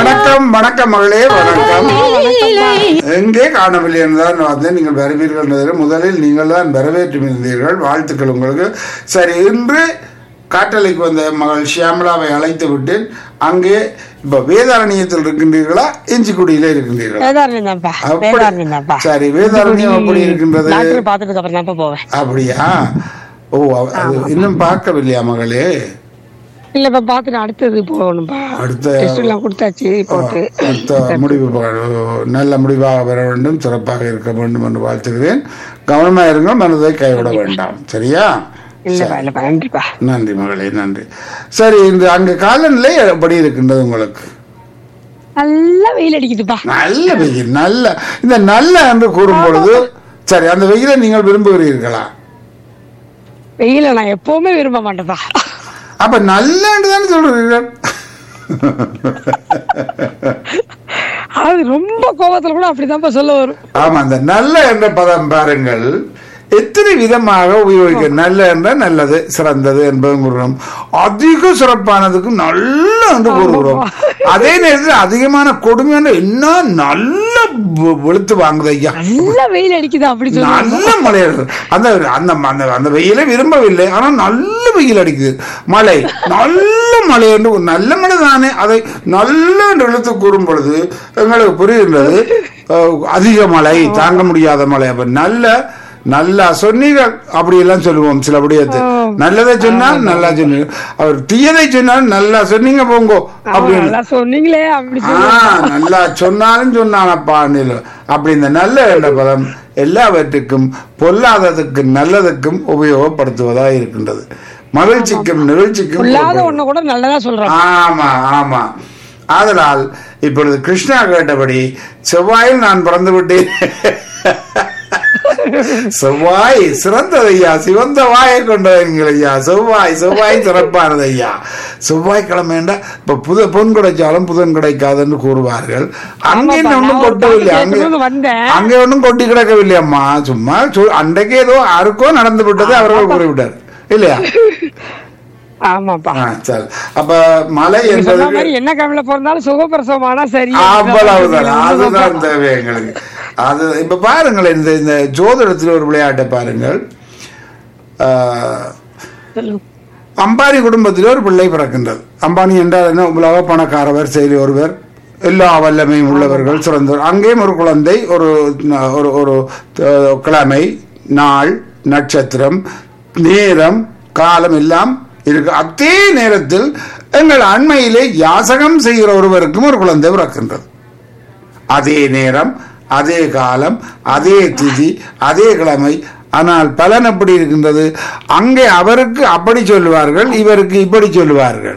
வணக்கம் வணக்கம் மகளே வணக்கம் எங்கே காணவில்லை என்றுதான் வந்தேன் நீங்கள் வரவீர்கள் என்பதில் முதலில் நீங்கள் தான் வரவேற்றிருந்தீர்கள் வாழ்த்துக்கள் உங்களுக்கு சரி இன்று காட்டலைக்கு வந்த மகள் ஷியாமலாவை அழைத்து விட்டேன் அங்கே இப்ப வேதாரண்யத்தில் இருக்கின்றீர்களா இஞ்சிக்குடியில இருக்கின்றீர்களா வேதாரண்யம் தான்ப்பா அப்படி- வேதாரண்யம் தான்ப்பா சரி வேதாரண்யம் எப்படி இருக்கின்றது டாக்டர் பாத்துட்டு அப்புறம் தான்ப்பா போவேன் அப்படியா ஓ அவ- அது இன்னும் பார்க்கவில்லையா மகளே இல்லப்பா பாத்துட்டு அடுத்தது போகணும்ப்பா அடுத்த டெஸ்ட் எல்லாம் கொடுத்தாச்சு போட்டு அடுத்த முடிவு ப- நல்ல முடிவாக வர வேண்டும் சிறப்பாக இருக்க வேண்டும் என்று வாழ்த்துகிறேன் கவனமா இருங்க மனதை கைவிட வேண்டாம் சரியா இல்லப்பா இல்லப்பா நன்றிப்பா நன்றி மகளே நன்றி சரி இந்த அங்க காலநிலை எப்படி இருக்கின்றது உங்களுக்கு நல்லா வெயில் அடிக்குதுப்பா நல்ல வெயில் நல்ல இந்த நல்ல என்று கூறும் பொழுது சரி அந்த வெயிலை நீங்கள் விரும்புகிறீர்களா வெயில நான் எப்பவுமே விரும்ப மாட்டேன்ப்பா அப்ப நல்ல என்று தானே சொல்றீர்கள் அது ரொம்ப கோபத்துல கூட அப்படிதான்ப்பா சொல்ல வரும் ஆமா அந்த நல்ல என்ற பதம் பாருங்கள் எத்தனை விதமாக உபயோகிக்க நல்ல என்றால் நல்லது சிறந்தது என்பதும் கூறுகிறோம் அதிக சிறப்பானதுக்கு நல்ல என்று கூறுகிறோம் அதே நேரத்தில் அதிகமான கொடுமையான என்ன நல்ல வெ- வெளுத்து வாங்குது ஐயா நல்லா வெயில் அடிக்குது அப்படி சொல்லுவாங்க நல்ல மழை வருது. அந்த அந்த அந்த அந்த வெயிலை விரும்பவில்லை ஆனா நல்ல வெயில் அடிக்குது மழை நல்ல மழை என்று ஒரு நல்ல மழை தானே அதை நல்ல என்று இழுத்து கூறும் பொழுது எங்களுக்கு புரிகின்றது அஹ், அதிக மழை தாங்க முடியாத மழை அப்ப நல்ல நல்லா சொன்னீர்கள் அப்படி எல்லாம் சொல்லுவோம் சில விடயத்தை நல்லதை சொன்னால் நல்லா சொன்னீங்க அவர் தீயதை சொன்னால் நல்லா சொன்னீங்க போங்கோ அப்படின்னு நல்லா சொன்னீங்களே அப்படி சொல்லி ஆ, நல்லா சொன்னாலும் சொன்னானப்பா அணில். அப்படி இந்த நல்ல என்ற பதம் எல்லாவற்றுக்கும் பொல்லாததுக்கு நல்லதுக்கும் உபயோகப்படுத்துவதா இருக்கின்றது மகிழ்ச்சிக்கும் நிகழ்ச்சிக்கும் இல்லாத ஒண்ணு கூட நல்லதா சொல்றாங்க ஆமா ஆமா ஆதலால் இப்பொழுது கிருஷ்ணா கேட்டபடி செவ்வாயில் நான் பிறந்து விட்டேன் செவ்வாய் சிறந்தது ஐயா சிவந்த வாயை கொண்டவங்கள் ஐயா செவ்வாய் செவ்வாய் சிறப்பானது ஐயா செவ்வாய் கிழமைண்டா இப்ப புத பொன் கிடைச்சாலும் புதன் கிடைக்காதுன்னு கூறுவார்கள் அங்கே ஆமாப்பா, ஒன்றும் நான் ஒரு கொட்டவில்லை பாட்டு அங்கே கேட்கணும்னு வந்தேன். அங்கே ஒன்றும் கொட்டி கிடக்கவில்லை அம்மா சும்மா சொ- அன்றைக்கு ஏதோ யாருக்கோ நடந்து விட்டது அவர்கள் கூறிவிட்டார் இல்லையா ஆமாப்பா ஆ, சரி அப்ப மலை நீங்க சொன்ன என்பது மாதிரி என்ன கிழமையில பிறந்தாலும் சுகப்பிரசவமானா சரி அவ்வளவுதான் அதுதான் தேவை எங்களுக்கு அது இப்ப பாருங்களேன் இந்த இந்த ஜோதிடத்தில் ஒரு விளையாட்டை பாருங்கள் ஆஹ், சொல்லுங்க. அம்பானி குடும்பத்தில் ஒரு பிள்ளை பிறக்கின்றது அம்பானி என்றால் என்ன உலக பணக்காரவர் செயலி ஒருவர் எல்லா வல்லமையும் உள்ளவர்கள் சிறந்தவர் அங்கேயும் ஒரு குழந்தை ஒரு ஒரு ஒரு அஹ், கிழமை நாள் நட்சத்திரம் நேரம் காலம் எல்லாம் இருக்கு அதே நேரத்தில் எங்கள் அண்மையிலே யாசகம் செய்கிற ஒருவருக்கும் ஒரு குழந்தை பிறக்கின்றது அதே நேரம் அதே காலம் அதே திதி அதே கிழமை ஆனால் பலன் எப்படி இருக்கின்றது அங்கே அவருக்கு அப்படி சொல்லுவார்கள் இவருக்கு இப்படி சொல்லுவார்கள்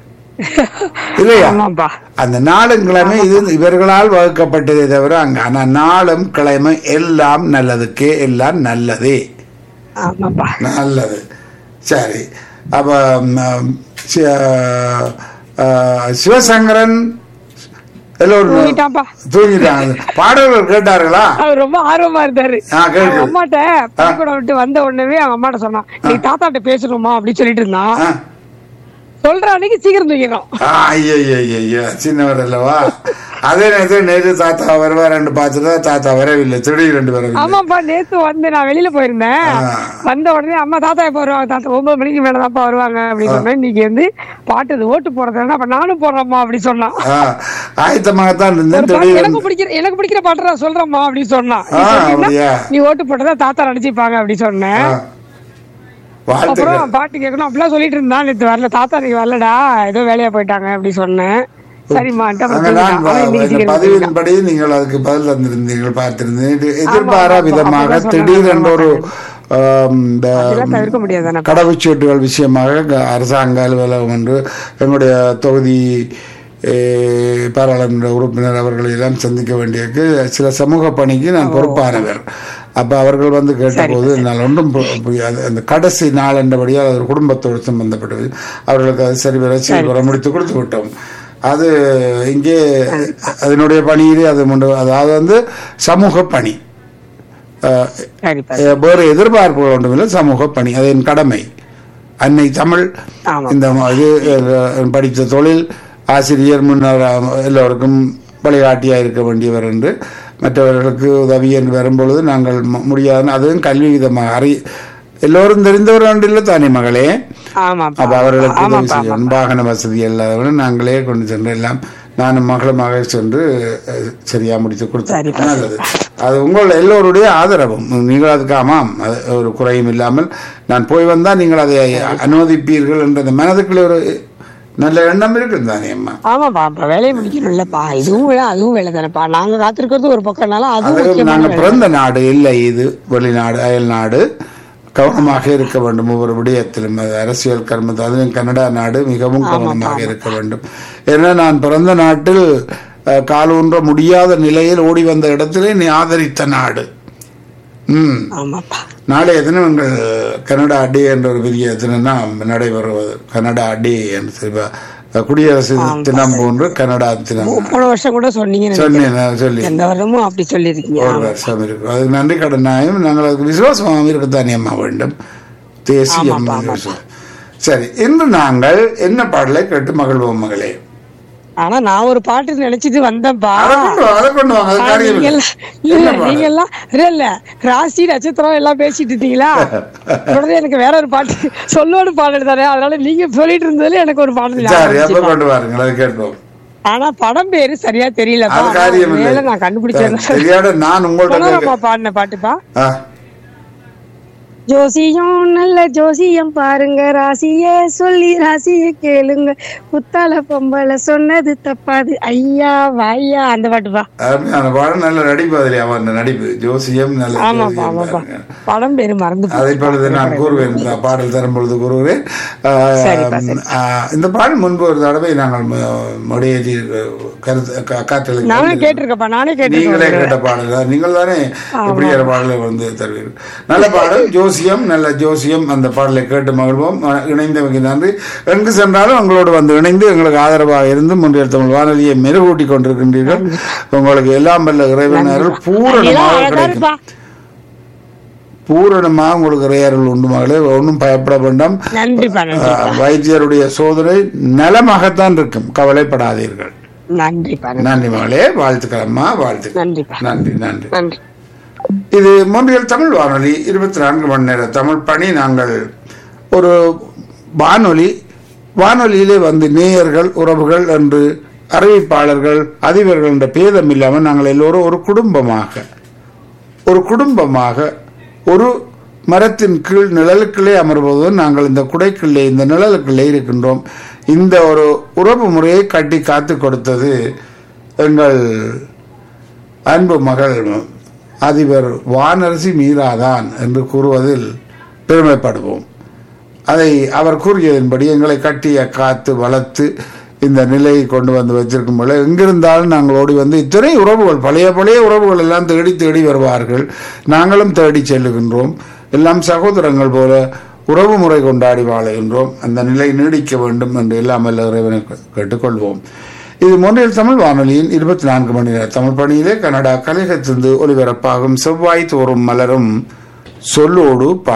இல்லையா ஆமாப்பா அந்த நாளும் கிழமை இது இவர்களால் வகுக்கப்பட்டதே தவிர அங்க ஆனா நாளும் கிழமை எல்லாம் நல்லதுக்கே எல்லாம் நல்லதே ஆமாப்பா நல்லது சரி அப்ப ம், சி- ஆ, சிவசங்கரன் எல்லோரும் தூங்கிட்டான்ப்பா தூங்கிட்டாங்க பாடல்கள் கேட்டார்களா அவர் ரொம்ப ஆர்வமா இருந்தாரு ஆ, கேட்குது. அவங்க அம்மாட்ட பள்ளிக்கூடம் விட்டு வந்த உடனே அவங்க அம்மாட்ட சொன்னான் நீ தாத்தாட்ட பேசணுமா அப்படி சொல்லிட்டு இருந்தான் ஆ. சொல்ற அன்னைக்கு சீக்கிரம் தூங்கிடும் ஆ, ஐயா ஐயா, ஐயா, ஐயா சின்னவர் அல்லவா அதே நேரத்தில் நேற்று தாத்தா வருவார் ரெண்டு பார்த்துட்டா தாத்தா வரவில்லை திடீர் ரெண்டு வரவில்லை ஆமாப்பா நேத்து வந்து நான் வெளியில போயிருந்தேன் ஆ. வந்த உடனே அம்மா தாத்தா எப்ப வருவாங்க தாத்தா ஒன்பது மணிக்கு மேலதான்ப்பா வருவாங்க அப்படின்னு சொன்னேன் இன்னைக்கு வந்து பாட்டு இது ஓட்டு போடுறதுனா அப்ப நானும் போடுறேம்மா அப்படி சொன்னான் ஆ, ஆயத்தமாகத்தான் இருந்தேன் ஒரு பாட்டு திடீர் எனக்கு பிடிக்கிற எனக்கு பிடிக்கிற பாட்டு நான் சொல்றேம்மா அப்படின்னு சொன்னான் நீ ஆ, சொன்னீன்னா, அப்படியா? நீ ஓட்டு போட்டதா தாத்தா நினைச்சுப்பாங்க அப்படி சொன்னேன் ஆ. வாழ்த்துக்கள் அப்புறம் பாட்டு கேட்கணும் அப்படிலாம் சொல்லிட்டு இருந்தான் நேத்து வரல தாத்தா நீ வரலடா ஏதோ வேலையா போயிட்டாங்க அப்படி சொன்னேன் சரிம்மா அங்க நான் வ- இந்த பதிவின்படி நீங்கள் அதுக்கு பதில் தந்திருந்தீர்கள் பார்த்திருந்தீர்கள் எதிர்பாரா ஆமா, விதமாக அப்படிதான் திடீரென்று ஒரு ஆம், இந்த அதெல்லாம் தவிர்க்க முடியாதானே கடவுச்சீட்டுகள் விஷயமாக க- அரசாங்க அலுவலகம் என்று எங்களுடைய தொகுதி ஏ, பாராளுமன்ற உறுப்பினர் அவர்களை எல்லாம் சந்திக்க வேண்டியது சில சமூக பணிக்கு நான் பொறுப்பானவர் அப்ப அவர்கள் வந்து கேட்டபோது என்னால் ஒன்றும் பு- புரியாது அந்த கடைசி நாள் என்றபடியால் அது ஒரு குடும்பத்தோடு சம்பந்தப்பட்டது அவர்களுக்கு அது சரிவர செய்வர முடித்து கொடுத்து விட்டோம் அது இங்கே அதனுடைய பணியிலே அது முண்டு அதாவது வந்து சமூக பணி அஹ், சரிப்பா அஹ், வேறு எதிர்பார்ப்புகள் ஒன்றுமில்லை சமூக பணி அது என் கடமை அன்னை தமிழ் ஆமா. இந்த ம- இது அஹ், படித்த தொழில் ஆசிரியர் முன்னர் எல்லோருக்கும் வழிகாட்டியாக இருக்க வேண்டியவர் என்று மற்றவர்களுக்கு உதவி என்று வரும்பொழுது நாங்கள் ம- முடியாது அதுவும் கல்வி விதமாக அறி எல்லோரும் தெரிந்தவர் இல்லை தானே மகளே ஆமாப்பா அப்ப அவர்களுக்கு உதவி ஆமாப்பா செய்யணும் வாகன வசதி இல்லாதவர்கள் நாங்களே கொண்டு சென்று எல்லாம் நானும் மகளுமாக சென்று அஹ், சரியா முடித்து கொடுத்தோம் சரிப்பா, நல்லது அது உங்கள் எல்லோருடைய ஆதரவும் நீங்கள் அதுக்கு ஆமாம் அது ஒரு குறையும் இல்லாமல் நான் போய் வந்தால் நீங்கள் அதை அனுமதிப்பீர்கள் என்ற அந்த மனதுக்குள்ளே ஒரு நல்ல எண்ணம் இருக்குது தானே அம்மா ஆமாப்பா அப்ப வேலையை முடிக்கணும்லப்பா இதுவும் வேலை அதுவும் வேலை தானேப்பா நாங்க காத்திருக்கிறது ஒரு பக்கம்னால அதுவும் அது முக்கியமான நாங்கள் வேலை. பிறந்த நாடு இல்லை இது வெளிநாடு அயல் நாடு கவனமாக இருக்க வேண்டும் ஒவ்வொரு விடயத்திலும் அது அரசியல் கர்மத்தில் அதுவும் கனடா நாடு மிகவும் கவனமாக இருக்க வேண்டும் ஏன்னா நான் பிறந்த நாட்டில் அஹ், காலூன்ற முடியாத நிலையில் ஓடி வந்த இடத்திலே நீ ஆதரித்த நாடு ம் ஆமாப்பா நாளைய தினம் எங்கள் கனடா டே என்ற ஒரு பெரிய தினம் தான் நடைபெறுவது கனடா டே என்று சொல்லி, அஹ், குடியரசு தினம் போன்று கனடா தினம் போன வருஷம் கூட சொன்னீங்க சொன்னேன் நான் சொல்லி எந்த வருடமும் அப்படி சொல்லியிருக்கீங்க ஒரு வருஷம் இருக்கும் அது நன்றி கடனாயும் நாங்கள் அதுக்கு விசுவாசமாக இருக்கத்தானே அம்மா வேண்டும் தேசியம் சரி இன்று நாங்கள் என்ன பாடலை கேட்டு மகிழ்வோம் மகளே ஆனா நான் ஒரு பாட்டு நினைச்சிட்டு வந்தேன்ப்பா அதை கொண்டு வா, அதை கொண்டு வாங்க அது ஆனா காரியம் நீங்க இல்லை. எல்லாம் இல்ல என்ன இல்ல, பாடல்? நீங்க எல்லாம் இல்ல இல்ல ராசி நட்சத்திரம் எல்லாம் பேசிட்டு இருக்கீங்களா உடனே எனக்கு வேற ஒரு பாட்டு சொல்லோடு பாடல் தானே அதனால நீங்க சொல்லிட்டு இருந்ததுல எனக்கு ஒரு பாடல் ஞாபகம் சரி அப்ப வந்துச்சுப்பா. கொண்டு வாருங்கள் அதை கேட்போம் ஆனா படம் பேரு சரியா தெரியலப்பா அது காரியம் மேல இல்லை நான் கண்டுபிடிச்சேன் தெரியாத நான் உங்கள்ட்ட மனோரமா பாடின பாட்டுப்பா ஆ, ஜோசியம் நல்ல ஜோசியம் பாருங்க ராசியே சொல்லி ராசிய கேளுங்க புத்தால பொம்பளை சொன்னது தப்பாது ஐயா வாய்யா அந்த பாட்டுப்பா அருமையான பாடம் நல்ல நடிப்பு அதில் அவன் நடிப்பு ஜோசியம் நல்ல ஆமாப்பா ஜோசியம் ஆமாப்பா பாருங்க. படம் பேரு மறந்து போச்சு. அதை இப்பொழுது நான் கூறுவேன் இந்த பாடல் தரும் பொழுது கூறுவேன் ஆஹ், சரிப்பா, சரி. ஆஹ், இந்த பாடல் முன்பு ஒரு தடவை நாங்கள் ம- மொழியேற்றி கருத்து க- காற்றலை நானே கேட்டிருக்கப்பா நானே நீங்களே கேட்டிருக்கேன் கேட்ட பாடல் தான் நீங்கள் தானே இப்படி ஒரு பாடலை வந்து தருவீர்கள் நல்ல பாடல் ஜோசியம் நல்ல ஜோசியம் அந்த பாடலை கேட்டு மகிழ்வோம் அஹ், இணைந்தவங்க நன்றி எங்கு சென்றாலும் உங்களோடு வந்து இணைந்து எங்களுக்கு ஆதரவாக இருந்து முன்னில் தமிழ் வானொலியை மெருகூட்டி கொண்டிருக்கின்றீர்கள் உங்களுக்கு எல்லாம் வல்ல இறைவனர்கள் பூரணமாக இதெல்லாம் அழகா கிடைக்கும் இருப்பா பூரணமாக உங்களுக்கு இறையர்கள் உண்டு மகளே ஒன்றும் பயப்பட வேண்டாம் நன்றிப்பா நன்றி அஹ், வைத்தியருடைய சோதனை நலமாகத்தான் இருக்கும் கவலைப்படாதீர்கள் நன்றிப்பா நன்றி. நன்றி மகளே வாழ்த்துக்கள் அம்மா வாழ்த்துக்கள் நன்றிப்பா நன்றி நன்றி நன்றி இது மொன்றியல் தமிழ் வானொலி இருபத்தி நான்கு மணி நேர தமிழ் பணி நாங்கள் ஒரு வானொலி வானொலியிலே வந்து நேயர்கள் உறவுகள் என்று அறிவிப்பாளர்கள் அதிபர்கள் என்ற பேதம் இல்லாமல் நாங்கள் எல்லோரும் ஒரு குடும்பமாக ஒரு குடும்பமாக ஒரு மரத்தின் கீழ் நிழலுக்குள்ளே அமர்வது நாங்கள் இந்த குடைக்குள்ளே இந்த நிழலுக்குள்ளே இருக்கின்றோம் இந்த ஒரு உறவு முறையை கட்டி காத்து கொடுத்தது எங்கள் அன்பு மகள் அதிபர் வானரசி மீராதான் என்று கூறுவதில் பெருமைப்படுவோம் அதை அவர் கூறியதன்படி எங்களை கட்டிய காத்து வளர்த்து இந்த நிலையை கொண்டு வந்து வச்சிருக்கும் போல எங்கிருந்தாலும் நாங்கள் ஓடி வந்து இத்தனை உறவுகள் பழைய பழைய உறவுகள் எல்லாம் தேடி தேடி வருவார்கள் நாங்களும் தேடி செல்லுகின்றோம் எல்லாம் சகோதரங்கள் போல உறவு முறை கொண்டாடி வாழுகின்றோம் அந்த நிலை நீடிக்க வேண்டும் என்று எல்லாம் வல்ல இறைவனை கேட்டுக்கொள்வோம் இது மொன்றியல் தமிழ் வானொலியின் இருபத்தி நான்கு மணி நேர தமிழ் பணியிலே கனடா கலையகத்திலிருந்து ஒலிபரப்பாகும் செவ்வாய் தோறும் மலரும் சொல்லோடு